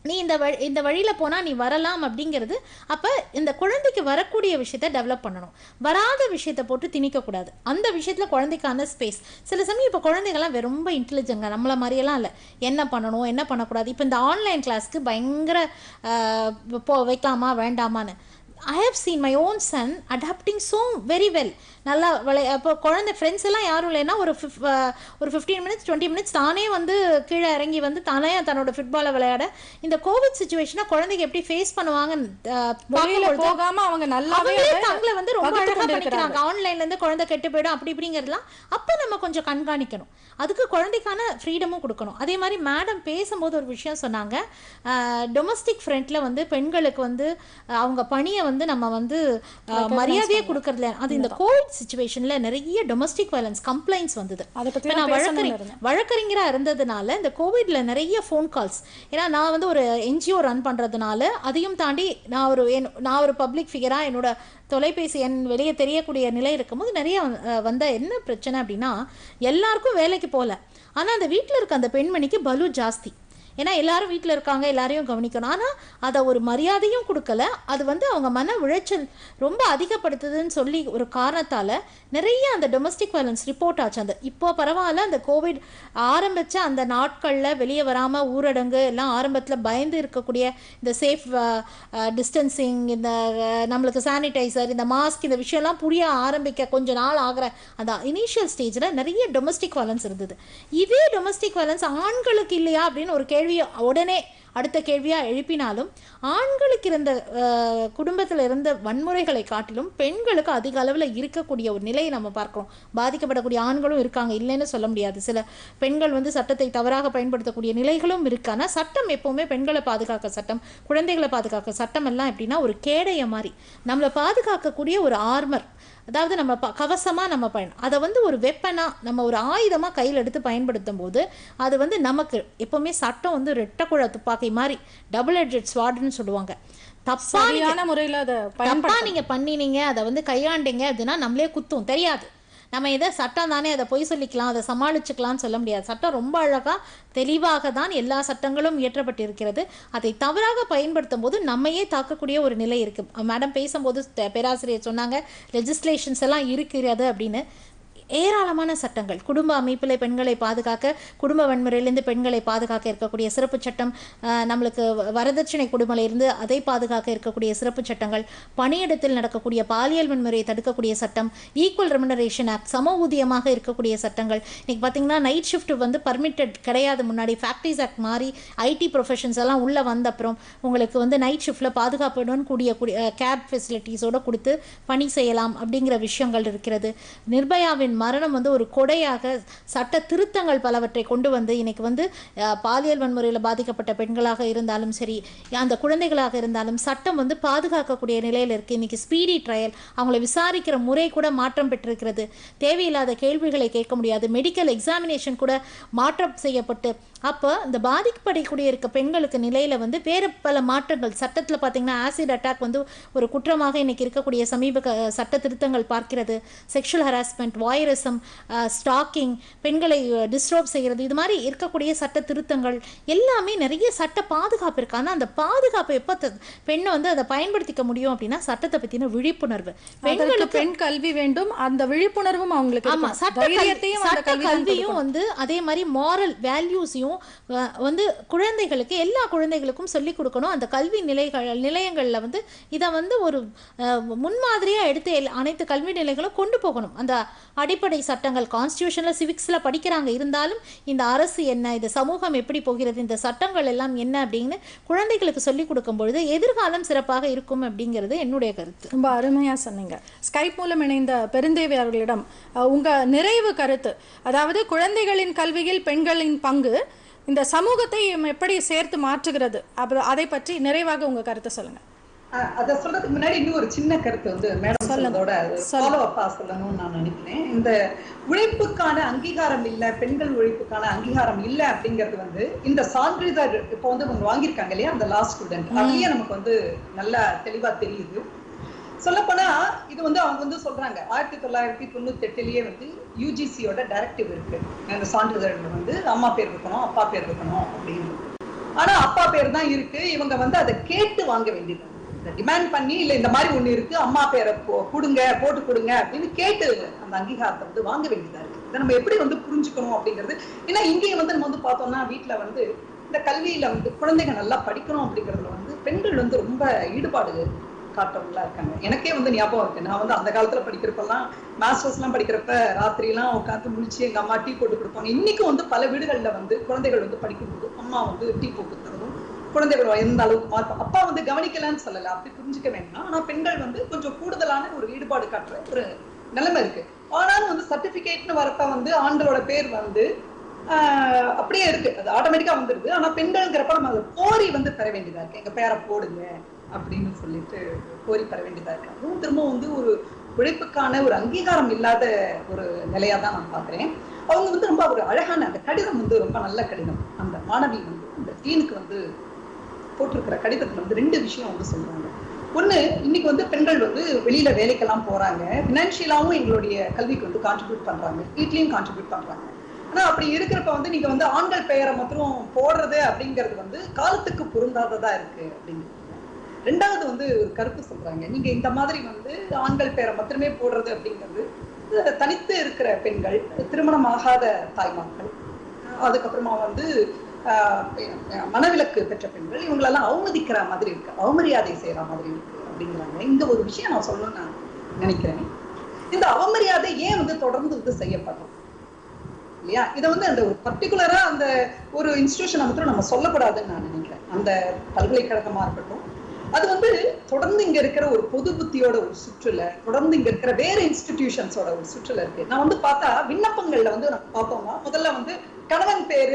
நீ இந்த வழி இந்த வழியில் போனால் நீ வரலாம் அப்படிங்கிறது அப்போ இந்த குழந்தைக்கு வரக்கூடிய விஷயத்த டெவலப் பண்ணணும் வராத விஷயத்தை போட்டு திணிக்கக்கூடாது அந்த விஷயத்தில் குழந்தைக்கான ஸ்பேஸ் சில சமயம் இப்போ குழந்தைங்கள்லாம் வெ- ரொம்ப இன்டெலிஜெங்க நம்மள மாதிரியெல்லாம் இல்லை என்ன பண்ணணும் என்ன பண்ணக்கூடாது இப்போ இந்த ஆன்லைன் கிளாஸ்க்கு பயங்கர ஆஹ், போ வைக்கலாமா வேண்டாமான்னு I have seen my own son adapting so very well நல்லா விளை அப்போ குழந்தை ஃப்ரெண்ட்ஸ் எல்லாம் யாரும் இல்லைன்னா ஒரு ஃபிஃப் ஒரு ஃபிஃப்டீன் மினிட்ஸ் டுவெண்ட்டி மினிட்ஸ் தானே வந்து கீழே இறங்கி வந்து தானே தன்னோட ஃபுட்பாலை விளையாட இந்த கோவிட் சுச்சுவேஷனை குழந்தைங்க எப்படி ஃபேஸ் பண்ணுவாங்கன்னு ஆஹ், வெளியில பார்க்கும்பொழுது போகாம அவங்க நல்லாவே அவங்களே அதை தங்களை வந்து ரொம்ப வகுத்து அழகா கொண்டிருக்கிறாங்க. பண்ணிக்கிறாங்க ஆன்லைன்ல இருந்து குழந்தை கெட்டு போயிடும் அப்படி இப்படிங்கிறதுலாம் அப்ப நம்ம கொஞ்சம் கண்காணிக்கணும் அதுக்கு குழந்தைக்கான ஃப்ரீடமும் கொடுக்கணும் அதே மாதிரி மேடம் பேசும்போது ஒரு விஷயம் சொன்னாங்க டொமஸ்டிக் ஃப்ரண்ட்ல வந்து பெண்களுக்கு வந்து ஆஹ், அவங்க பணியை வந்து நம்ம வந்து ஆஹ், மரியாதையே கொடுக்கறதுல அது இந்த கோவிட் சுச்சுவேஷன்ல நிறைய டொமஸ்டிக் வயலன்ஸ் கம்ப்ளைண்ட்ஸ் வந்தது அதை பத்தி இப்ப நான் நான் பேசணும்னு வழக்கறி இருந்தேன். வழக்கறிஞரா இருந்ததுனால இந்த கோவிட்ல நிறைய ஃபோன் கால்ஸ் ஏன்னா நான் வந்து ஒரு என்ஜிஓ ரன் பண்றதுனால அதையும் தாண்டி நான் ஒரு என்- நான் ஒரு பப்ளிக் ஃபிகரா என்னோட தொலைபேசி எண் வெளியே தெரியக்கூடிய நிலை இருக்கும்போது நிறைய வந்து- அஹ் வந்த என்ன பிரச்சனை அப்படின்னா எல்லாருக்கும் வேலைக்கு போகல ஆனா அந்த வீட்டில் இருக்க அந்த பெண்மணிக்கு பலு ஜாஸ்தி ஏன்னா எல்லாரும் வீட்டில் இருக்காங்க எல்லாரையும் கவனிக்கணும் ஆனால் அதை ஒரு மரியாதையும் கொடுக்கல அது வந்து அவங்க மன உளைச்சல் ரொம்ப அதிகப்படுத்துதுன்னு சொல்லி ஒரு காரணத்தால் நிறைய அந்த டொமஸ்டிக் வயலன்ஸ் ரிப்போர்ட் ஆச்சு அந்த இப்போ பரவாயில்ல அந்த கோவிட் ஆரம்பித்த அந்த நாட்களில் வெளியே வராமல் ஊரடங்கு எல்லாம் ஆரம்பத்தில் பயந்து இருக்கக்கூடிய இந்த சேஃப் டிஸ்டன்சிங் இந்த அஹ், நம்மளுக்கு சானிடைசர் இந்த மாஸ்க் இந்த விஷயம்லாம் புரிய ஆரம்பிக்க கொஞ்ச நாள் ஆகிற அந்த இனிஷியல் ஸ்டேஜில் நிறைய டொமஸ்டிக் வயலன்ஸ் இருந்தது இதே டொமஸ்டிக் வயலன்ஸ் ஆண்களுக்கு இல்லையா அப்படின்னு ஒரு கேள்வி உடனே அடுத்த கேள்வியாக எழுப்பினாலும் ஆண்களுக்கு இருந்த குடும்பத்தில் இருந்த வன்முறைகளை காட்டிலும் பெண்களுக்கு அதிக அளவில் இருக்கக்கூடிய ஒரு நிலையை நம்ம பார்க்கிறோம் பாதிக்கப்படக்கூடிய ஆண்களும் இருக்காங்க இல்லைன்னு சொல்ல முடியாது சில பெண்கள் வந்து சட்டத்தை தவறாக பயன்படுத்தக்கூடிய நிலைகளும் இருக்கு ஆனால் சட்டம் எப்பவுமே பெண்களை பாதுகாக்க சட்டம் குழந்தைகளை பாதுகாக்க சட்டம் எல்லாம் எப்படின்னா ஒரு கேடைய மாதிரி நம்மளை பாதுகாக்கக்கூடிய ஒரு ஆர்மர் அதாவது நம்ம ப கவசமாக நம்ம பயன் அதை வந்து ஒரு வெப்பனாக நம்ம ஒரு ஆயுதமாக கையில் எடுத்து பயன்படுத்தும் போது அது வந்து நமக்கு எப்பவுமே சட்டம் வந்து ரெட்டக்குழ துப்பாக்கி மாதிரி டபுள் எட்ஜட் ஸ்வாடுன்னு சொல்லுவாங்க தப்பா நீங்க சரியான முறையில அதை தப்பா பயன்படுத்த நீங்க பண்ணினீங்க அதை வந்து கையாண்டீங்க அப்படின்னா நம்மளே குத்தும் தெரியாது நம்ம எதை சட்டம் தானே அதை பொய் சொல்லிக்கலாம் அதை சமாளிச்சுக்கலாம்னு சொல்ல முடியாது சட்டம் ரொம்ப அழகா தெளிவாக தான் எல்லா சட்டங்களும் இயற்றப்பட்டிருக்கிறது அதை தவறாக பயன்படுத்தும் போது நம்மையே தாக்கக்கூடிய ஒரு நிலை இருக்கு மேடம் பேசும்போது த- பேராசிரியர் சொன்னாங்க லெஜிஸ்லேஷன்ஸ் எல்லாம் இருக்கிறது அப்படின்னு ஏராளமான சட்டங்கள் குடும்ப அமைப்பில் பெண்களை பாதுகாக்க குடும்ப வன்முறையிலிருந்து பெண்களை பாதுகாக்க இருக்கக்கூடிய சிறப்பு சட்டம் ஆஹ், நம்மளுக்கு வ- வரதட்சணை கொடுமையிலிருந்து அதை பாதுகாக்க இருக்கக்கூடிய சிறப்பு சட்டங்கள் பணியிடத்தில் நடக்கக்கூடிய பாலியல் வன்முறையை தடுக்கக்கூடிய சட்டம் ஈக்குவல் ரெமுனரேஷன் ஆக்ட் சம ஊதியமாக இருக்கக்கூடிய சட்டங்கள் இன்னைக்கு பார்த்தீங்கன்னா நைட் ஷிஃப்ட் வந்து பர்மிட்டட் கிடையாது முன்னாடி ஃபேக்ட்ரிஸ் ஆக்ட் மாறி ஐடி ப்ரொஃபஷன்ஸ் எல்லாம் உள்ளே வந்த அப்புறம் உங்களுக்கு வந்து நைட் ஷிஃப்ட்டில் பாதுகாப்புடன் கூடிய கூடிய கேப் ஃபெசிலிட்டிஸோட கொடுத்து பணி செய்யலாம் அப்படிங்கிற விஷயங்கள் இருக்கிறது நிர்பயாவின் மரணம் வந்து ஒரு கொடையாக சட்ட திருத்தங்கள் பலவற்றை கொண்டு வந்து இன்னைக்கு வந்து அஹ், பாலியல் வன்முறையில் பாதிக்கப்பட்ட பெண்களாக இருந்தாலும் சரி அந்த குழந்தைகளாக இருந்தாலும் சட்டம் வந்து பாதுகாக்கக்கூடிய நிலையில் இருக்குது இன்னைக்கு ஸ்பீடி ட்ரையல் அவங்கள விசாரிக்கிற முறை கூட மாற்றம் பெற்றிருக்கிறது தேவையில்லாத கேள்விகளை கேட்க முடியாது மெடிக்கல் எக்ஸாமினேஷன் கூட மாற்றம் செய்யப்பட்டு அப்போ இந்த பாதிக்கப்படக்கூடிய இருக்க பெண்களுக்கு நிலையில் வந்து வேறு பல மாற்றங்கள் சட்டத்தில் பார்த்தீங்கன்னா ஆசிட் அட்டாக் வந்து ஒரு குற்றமாக இன்னைக்கு இருக்கக்கூடிய சமீப க- சட்ட திருத்தங்கள் பார்க்கிறது செக்ஷுவல் ஹராஸ்மெண்ட் வாயரசம் ஸ்டாக்கிங் பெண்களை டிஸ்டர்ப் செய்கிறது இது மாதிரி இருக்கக்கூடிய சட்ட திருத்தங்கள் எல்லாமே நிறைய சட்ட பாதுகாப்பு இருக்கு ஆனால் அந்த பாதுகாப்பு எப்போ த- பெண்ணை வந்து அதை பயன்படுத்திக்க முடியும் அப்படின்னா சட்டத்தை பற்றின விழிப்புணர்வு அதற்கு பெண்களுக்கு பெண் கல்வி வேண்டும் அந்த விழிப்புணர்வும் அவங்களுக்கு ஆமா இருக்கணும். சட்ட கல்வி தைரியத்தையும் அந்த சட்ட கல்வி தான் கல்வியும் வந்து அதே மாதிரி மாரல் வேல்யூஸையும் வந்து குழந்தைகளுக்கு எல்லா குழந்தைகளுக்கும் சொல்லிக் கொடுக்கணும் அந்த கல்வி நிலைகள் நிலையங்கள்ல வந்து இதை வந்து ஒரு அஹ், முன்மாதிரியா எடுத்து எல்லா- அனைத்து கல்வி நிலைகளும் கொண்டு போகணும் அந்த அடிப்படை சட்டங்கள் கான்ஸ்டியூஷன்ல சிவிக்ஸ்ல படிக்கிறாங்க இருந்தாலும் இந்த அரசு என்ன இந்த சமூகம் எப்படி போகிறது இந்த சட்டங்கள் எல்லாம் என்ன அப்படின்னு குழந்தைகளுக்கு சொல்லிக் கொடுக்கும் பொழுது எதிர்காலம் சிறப்பாக இருக்கும் அப்படிங்கிறது என்னுடைய கருத்து ரொம்ப அருமையா சொன்னீங்க ஸ்கைப் மூலம் இணைந்த பெருந்தேவி அவர்களிடம் அஹ், உங்க நிறைவு கருத்து அதாவது குழந்தைகளின் கல்வியில் பெண்களின் பங்கு இந்த சமூகத்தை எப்படி சேர்த்து மாற்றுகிறது அப்ப அதை பற்றி நிறைவாக உங்க கருத்தை சொல்லுங்க அஹ் அத சொல்றதுக்கு முன்னாடி இன்னும் ஒரு சின்ன கருத்து வந்து மேடம் சொன்னதோட ஃபாலோ அப்பா சொல்லணும்னு நான் நினைக்கிறேன் இந்த உழைப்புக்கான அங்கீகாரம் இல்ல பெண்கள் உழைப்புக்கான அங்கீகாரம் இல்ல அப்படிங்கிறது வந்து இந்த சான்றிதழ் இப்போ வந்து அவங்க வாங்கியிருக்காங்க இல்லையா அந்த லாஸ்ட் ஸ்டூடெண்ட் அதுலயே நமக்கு வந்து நல்லா தெளிவா தெரியுது சொல்லப்போனா இது வந்து அவங்க வந்து சொல்றாங்க ஆயிரத்தி தொள்ளாயிரத்தி தொண்ணூத்தி எட்டுலயே வந்து யூஜிசியோட டைரக்டிவ் இருக்கு அந்த சான்றிதழ்ல வந்து அம்மா பேர் இருக்கணும் அப்பா பேர் இருக்கணும் அப்படின்னு ஆனா அப்பா பேர் தான் இருக்கு இவங்க வந்து அதை கேட்டு வாங்க வேண்டியது இந்த டிமாண்ட் பண்ணி இல்ல இந்த மாதிரி ஒண்ணு இருக்கு அம்மா பேரை போ- கொடுங்க போட்டு கொடுங்க அப்படின்னு கேட்டு அந்த அங்கீகாரத்தை வந்து வாங்க வேண்டியதா இருக்கு இதை நம்ம எப்படி வந்து புரிஞ்சுக்கணும் அப்படிங்கிறது ஏன்னா இங்கேயும் வந்து நம்ம வந்து பார்த்தோம்னா வீட்ல வந்து இந்த கல்வியில வந்து குழந்தைங்க நல்லா படிக்கணும் அப்படிங்கறதுல வந்து பெண்கள் வந்து ரொம்ப ஈடுபாடு காட்டுறவங்களா இருக்காங்க எனக்கே வந்து ஞாபகம் இருக்கு நான் வந்து அந்த காலத்துல படிக்கிறப்பெல்லாம் மாஸ்டர்ஸ் எல்லாம் படிக்கிறப்ப ராத்திரி எல்லாம் உட்காந்து முடிச்சு எங்க அம்மா டீ போட்டு கொடுப்பாங்க இன்னைக்கும் வந்து பல வீடுகள்ல வந்து குழந்தைகள் வந்து படிக்கும்போது அம்மா வந்து டீ போட்டு தரதும் குழந்தைகள் எந்த அளவுக்கு மார்க் அப்பா வந்து கவனிக்கலன்னு சொல்லல அப்படி புரிஞ்சுக்க வேண்டாம் ஆனா பெண்கள் வந்து கொஞ்சம் கூடுதலான ஒரு ஈடுபாடு காட்டுற ஒரு நிலைமை இருக்கு ஆனாலும் வந்து சர்டிபிகேட்னு வரப்ப வந்து ஆண்களோட பேர் வந்து ஆஹ் அப்படியே இருக்கு அது ஆட்டோமேட்டிக்கா வந்துருது ஆனா பெண்கள்ங்கிறப்ப நம்ம அதை கோரி வந்து பெற வேண்டியதா இருக்கு எங்க பேரை போடுங்க அப்படின்னு சொல்லிட்டு கோரி பெற வேண்டியதா இருக்கு அதுவும் திரும்ப வந்து ஒரு உழைப்புக்கான ஒரு அங்கீகாரம் இல்லாத ஒரு நிலையா தான் நான் பாக்குறேன் அவங்க வந்து ரொம்ப ஒரு அழகான அந்த கடிதம் வந்து ரொம்ப நல்ல கடிதம் அந்த மாணவி வந்து அந்த டீனுக்கு வந்து போட்டிருக்கிற கடிதத்துல வந்து ரெண்டு விஷயம் வந்து சொல்றாங்க ஒண்ணு இன்னைக்கு வந்து பெண்கள் வந்து வெளியில வேலைக்கெல்லாம் போறாங்க பினான்சியலாவும் எங்களுடைய கல்விக்கு வந்து கான்ட்ரிபியூட் பண்றாங்க வீட்லயும் கான்ட்ரிபியூட் பண்றாங்க ஆனா அப்படி இருக்கிறப்ப வந்து நீங்க வந்து ஆண்கள் பெயரை மாத்திரம் போடுறது அப்படிங்கிறது வந்து காலத்துக்கு பொருந்தாததா இருக்கு அப்படிங்கிறது ரெண்டாவது வந்து ஒரு கருத்து சொல்றாங்க நீங்க இந்த மாதிரி வந்து ஆண்கள் பேரை மாத்திரமே போடுறது அப்படிங்கிறது அஹ், தனித்து இருக்கிற பெண்கள் திருமணம் ஆகாத தாய்மார்கள் அதுக்கப்புறமா வந்து ஆஹ், பெ- மனவிலக்கு பெற்ற பெண்கள் இவங்களெல்லாம் அவமதிக்கிற மாதிரி இருக்கு அவமரியாதை செய்யற மாதிரி இருக்கு அப்படிங்கிறாங்க இந்த ஒரு விஷயம் நான் சொல்லணும்னு நான் நினைக்கிறேன் இந்த அவமரியாதை ஏன் வந்து தொடர்ந்து வந்து செய்யப்படும் இல்லையா இதை வந்து அந்த ஒரு பர்டிகுலரா அந்த ஒரு இன்ஸ்டிடியூஷனை மாத்திரம் நம்ம சொல்லக்கூடாதுன்னு நான் நினைக்கிறேன் அந்த பல்கலைக்கழகமா இருக்கட்டும் அது வந்து தொடர்ந்து இங்க இருக்கிற ஒரு பொது புத்தியோட ஒரு சுற்றுல தொடர்ந்து இங்க இருக்கிற வேற இன்ஸ்டிடியூஷன்ஸோட ஒரு சுற்றுல இருக்கு நான் வந்து பார்த்தா விண்ணப்பங்கள்ல வந்து நம்ம பார்த்தோம்னா முதல்ல வந்து கணவன் பேரு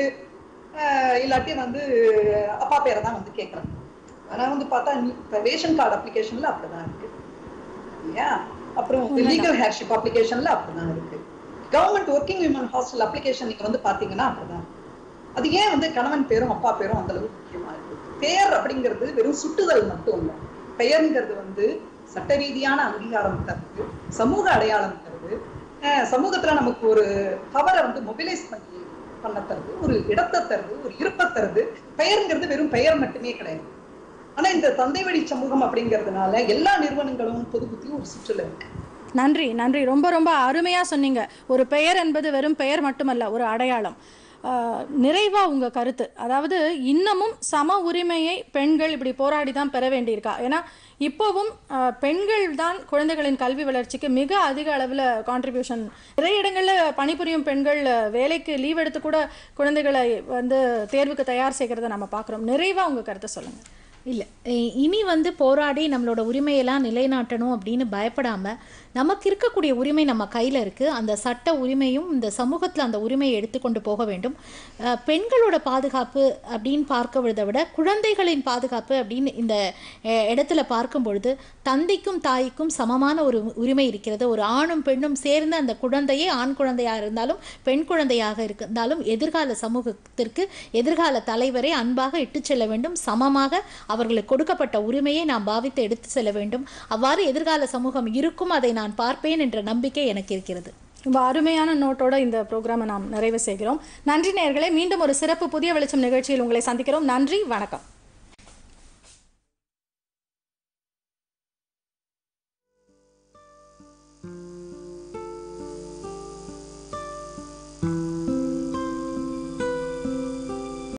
ஆஹ் இல்லாட்டி வந்து அப்பா பேரை தான் வந்து கேட்கறாங்க ஆனா வந்து பார்த்தா நீ- இப்ப ரேஷன் கார்டு அப்ளிகேஷன்ல அப்படிதான் இருக்கு இல்லையா அப்புறம் லீகல் ஹேர்ஷிப் அப்ளிகேஷன்ல அப்படிதான் இருக்கு government working women hostel application நீங்க வந்து பாத்தீங்கன்னா அப்படிதான் இருக்கு. அது ஏன் வந்து கணவன் பேரும் அப்பா பேரும் அந்த அளவுக்கு முக்கியமா இருக்கு பெயர் அப்படிங்கிறது வெறும் சுட்டுதல் மட்டும் இல்ல பெயர்ங்கிறது வந்து சட்ட ரீதியான அங்கீகாரம் தருது சமூக அடையாளம் தருது அஹ் சமூகத்துல நமக்கு ஒரு பவரை வந்து மொபிலைஸ் பண்ணி பண்ண தருது ஒரு இடத்தை தருது ஒரு இருப்பை தருது பெயர்ங்கிறது வெறும் பெயர் மட்டுமே கிடையாது ஆனா இந்த தந்தை வழி சமூகம் அப்படிங்கிறதுனால எல்லா நிறுவனங்களும் பொது புத்தியும் ஒரு சுற்றுல இருக்கு நன்றி நன்றி ரொம்ப ரொம்ப அருமையா சொன்னீங்க ஒரு பெயர் என்பது வெறும் பெயர் மட்டுமல்ல ஒரு அடையாளம் ஆஹ், நிறைவா உங்க கருத்து அதாவது இன்னமும் சம உரிமையை பெண்கள் இப்படி போராடி தான் பெற வேண்டியிருக்கா ஏன்னா இப்போவும் ஆஹ், பெண்கள் தான் குழந்தைகளின் கல்வி வளர்ச்சிக்கு மிக அதிக அளவில் கான்ட்ரிபியூஷன் நிறைய இடங்களில் பணிபுரியும் பெண்கள் ஆஹ், வேலைக்கு லீவ் எடுத்து கூட குழந்தைகளை வந்து தேர்வுக்கு தயார் செய்கிறத நம்ம பார்க்குறோம் நிறைவா உங்க கருத்தை சொல்லுங்க இல்லை இனி வந்து போராடி நம்மளோட உரிமையெல்லாம் நிலைநாட்டணும் அப்படின்னு பயப்படாம நமக்கு இருக்கக்கூடிய உரிமை நம்ம கையில் இருக்குது அந்த சட்ட உரிமையும் இந்த சமூகத்தில் அந்த உரிமையை எடுத்துக்கொண்டு போக வேண்டும் அஹ், பெண்களோட பாதுகாப்பு அப்படின்னு பார்க்கறதை விட குழந்தைகளின் பாதுகாப்பு அப்படின்னு இந்த அஹ், இடத்துல பார்க்கும் பொழுது தந்தைக்கும் தாய்க்கும் சமமான ஒரு உரிமை இருக்கிறது ஒரு ஆணும் பெண்ணும் சேர்ந்து அந்த குழந்தையே ஆண் குழந்தையாக இருந்தாலும் பெண் குழந்தையாக இருந்தாலும் எதிர்கால சமூகத்திற்கு எதிர்கால தலைவரை அன்பாக இட்டுச் செல்ல வேண்டும் சமமாக அவர்களுக்கு கொடுக்கப்பட்ட உரிமையை நாம் பாவித்து எடுத்து செல்ல வேண்டும் அவ்வாறு எதிர்கால சமூகம் இருக்கும் அதை நான் பார்ப்பேன் என்ற நம்பிக்கை எனக்கு இருக்கிறது ரொம்ப அருமையான நோட்டோட இந்த ப்ரோக்ராமை நாம் நிறைவு செய்கிறோம் நன்றி நேயர்களே மீண்டும் ஒரு சிறப்பு புதிய வெளிச்சம் நிகழ்ச்சியில் உங்களை சந்திக்கிறோம் நன்றி வணக்கம்